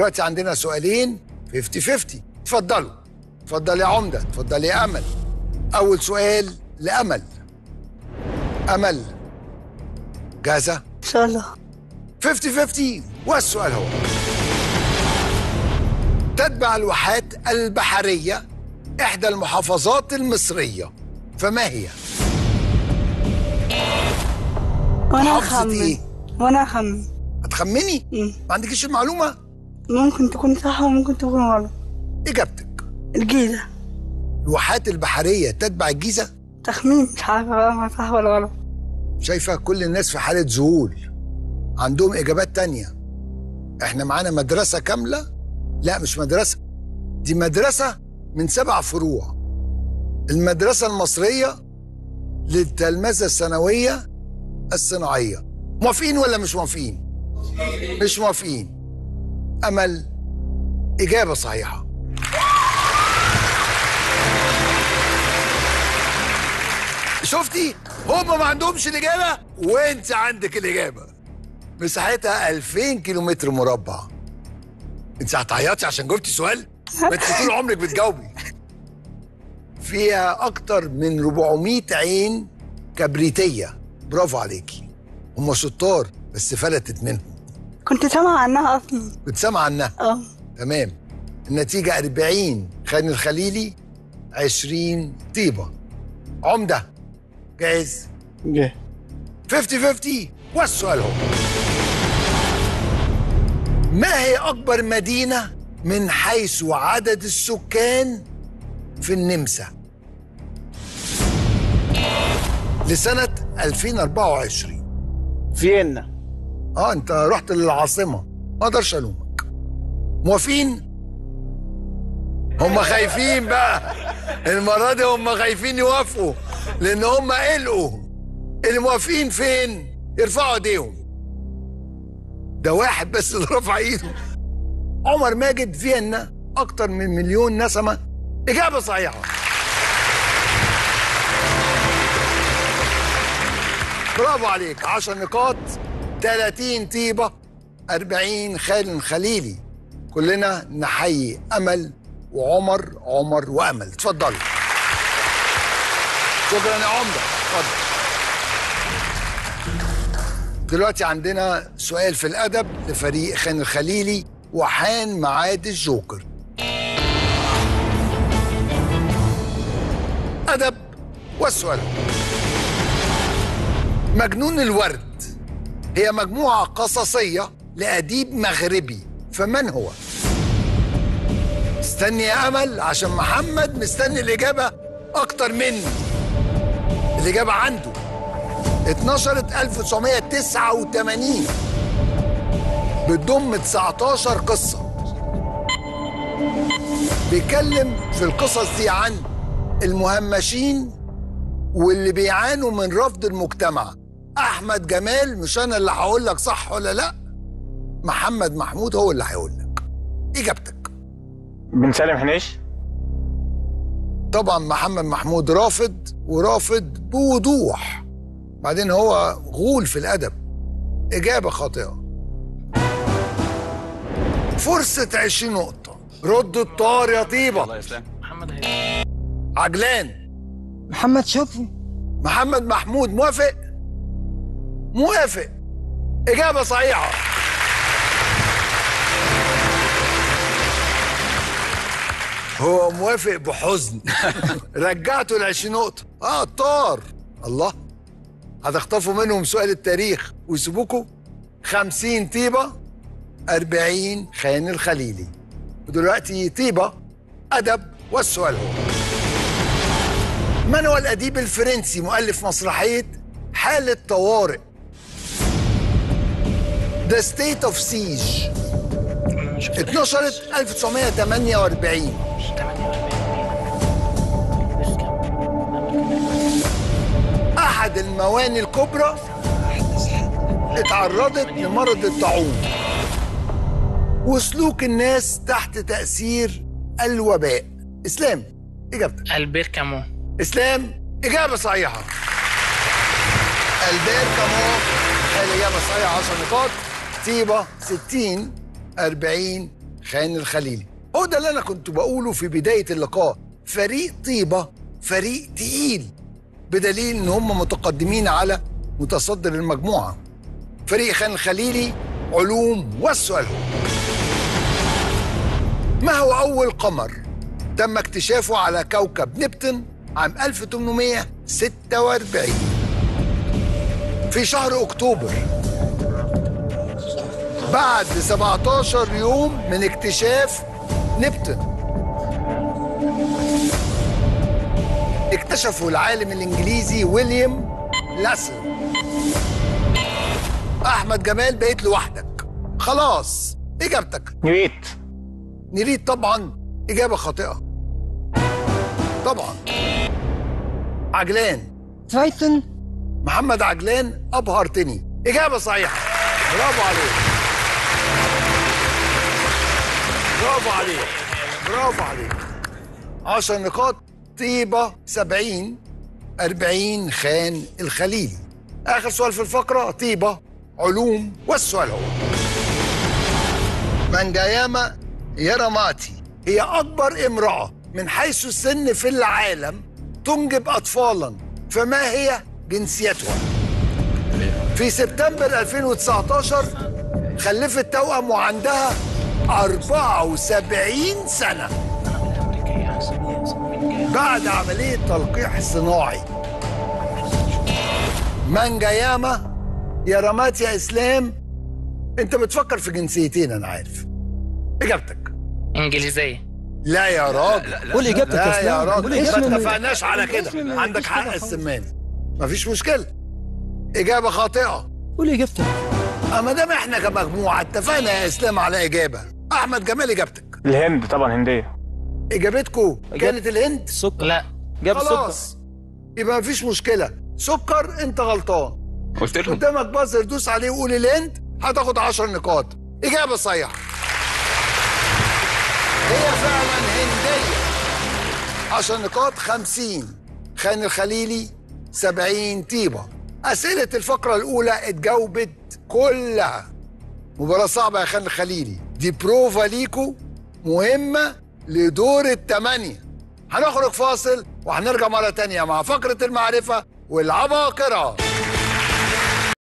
دلوقتي عندنا سؤالين 50 50 اتفضلوا اتفضل يا عمده اتفضل يا امل اول سؤال لامل امل جاهزه ان شاء الله 50 50 والسؤال هو تتبع الواحات البحريه احدى المحافظات المصريه فما هي وانا محافظة اخمن إيه؟ وانا اخمن هتخمني مم. ما عندكيش المعلومه ممكن تكون صح وممكن تكون غلط اجابتك الجيزة الواحات البحريه تتبع الجيزه تخمين مش عارفة بقى صح ولا غلط شايفه كل الناس في حاله ذهول عندهم اجابات تانية احنا معانا مدرسه كامله لا مش مدرسه دي مدرسه من سبع فروع المدرسه المصريه للتلمذه الثانويه الصناعيه موافقين ولا مش موافقين مش موافقين امل اجابه صحيحه شفتي هم ما عندهمش الاجابه وانت عندك الاجابه مساحتها 2000 كيلومتر مربع انت هتعيطي عشان جاوبتي سؤال ما انت طول عمرك بتجاوبي فيها اكتر من 400 عين كبريتيه برافو عليكي هم شطار بس فلتت منهم كنت سامعة عنها اصلا كنت سامع عنها اه تمام النتيجة 40 خان الخليلي 20 طيبة عمدة جاهز جه 50 50 والسؤال هو ما هي أكبر مدينة من حيث عدد السكان في النمسا لسنة 2024 فيينا اه انت رحت للعاصمة ما اقدرش الومك موافقين هم خايفين بقى المرة دي هم خايفين يوافقوا لان هم قلقوا الموافقين فين يرفعوا ايديهم ده واحد بس اللي رفع ايده عمر ماجد فيينا اكتر من مليون نسمة اجابة صحيحة برافو عليك 10 نقاط 30 طيبة 40 خالد خليلي كلنا نحيي أمل وعمر عمر وأمل اتفضلوا شكرا يا عمدة اتفضل دلوقتي عندنا سؤال في الأدب لفريق خان الخليلي وحان معاد الجوكر أدب والسؤال مجنون الورد هي مجموعة قصصية لأديب مغربي فمن هو؟ استني يا أمل عشان محمد مستني الإجابة أكتر مني الإجابة عنده اتنشرت 1989 بتضم 19 قصة بيتكلم في القصص دي عن المهمشين واللي بيعانوا من رفض المجتمع احمد جمال مش انا اللي هقول لك صح ولا لا محمد محمود هو اللي هيقول لك اجابتك بن سالم حنيش طبعا محمد محمود رافض ورافض بوضوح بعدين هو غول في الادب اجابه خاطئه فرصه 20 نقطه رد الطار يا طيبه عجلان محمد شكري محمد محمود موافق موافق إجابة صحيحة هو موافق بحزن رجعته ل 20 نقطة اه طار الله هتخطفوا منهم سؤال التاريخ ويسيبوكوا 50 طيبة 40 خان الخليلي ودلوقتي طيبة أدب والسؤال هو من هو الأديب الفرنسي مؤلف مسرحية حالة طوارئ The State of Siege اتنشرت 1948 أحد المواني الكبرى اتعرضت لمرض الطاعون وسلوك الناس تحت تأثير الوباء إسلام إجابتك البير كامو اسلام اجابه صحيحه البير كامو الاجابه الصحيحه 10 نقاط طيبه 60 40 خان الخليلي هو ده اللي انا كنت بقوله في بدايه اللقاء فريق طيبه فريق تقيل بدليل ان هم متقدمين على متصدر المجموعه فريق خان الخليلي علوم والسؤال هو ما هو اول قمر تم اكتشافه على كوكب نبتون عام 1846 في شهر اكتوبر بعد 17 يوم من اكتشاف نبتون اكتشفه العالم الانجليزي ويليام لاسل احمد جمال بقيت لوحدك خلاص اجابتك نويت نريد طبعا اجابه خاطئه طبعا عجلان ترايتن محمد عجلان ابهرتني اجابه صحيحه برافو عليك برافو عليك برافو عليك 10 نقاط طيبه 70 40 خان الخليلي اخر سؤال في الفقره طيبه علوم والسؤال هو منجاياما يراماتي هي اكبر امراه من حيث السن في العالم تنجب اطفالا فما هي جنسيتها في سبتمبر 2019 خلفت توأم وعندها 74 سنة بعد عملية تلقيح صناعي مانجا ياما يا رمات يا إسلام أنت بتفكر في جنسيتين أنا عارف إجابتك انجليزيه لا يا راجل قول اجابتك لا يا يا اسلام راجل قول ما اسم من- اتفقناش على كده اسم من- عندك مفيش حق حاجة خالص. السمان مفيش مشكلة إجابة خاطئة قول اجابتك ما دام احنا كمجموعة اتفقنا يا إسلام على إجابة أحمد جمال إجابتك الهند طبعا هنديه إجابتكم كانت الهند السكر لا جاب السكر خلاص يبقى مفيش مشكلة سكر أنت غلطان قلت لهم قدامك بازر دوس عليه وقول الهند هتاخد 10 نقاط إجابة صحيحة هي فعلا هندية 10 نقاط 50 خان الخليلي 70 طيبة أسئلة الفقرة الأولى اتجاوبت كلها مباراة صعبة يا خان الخليلي دي بروفا ليكو مهمة لدور الثمانية هنخرج فاصل وهنرجع مرة تانية مع فقرة المعرفة والعباقرة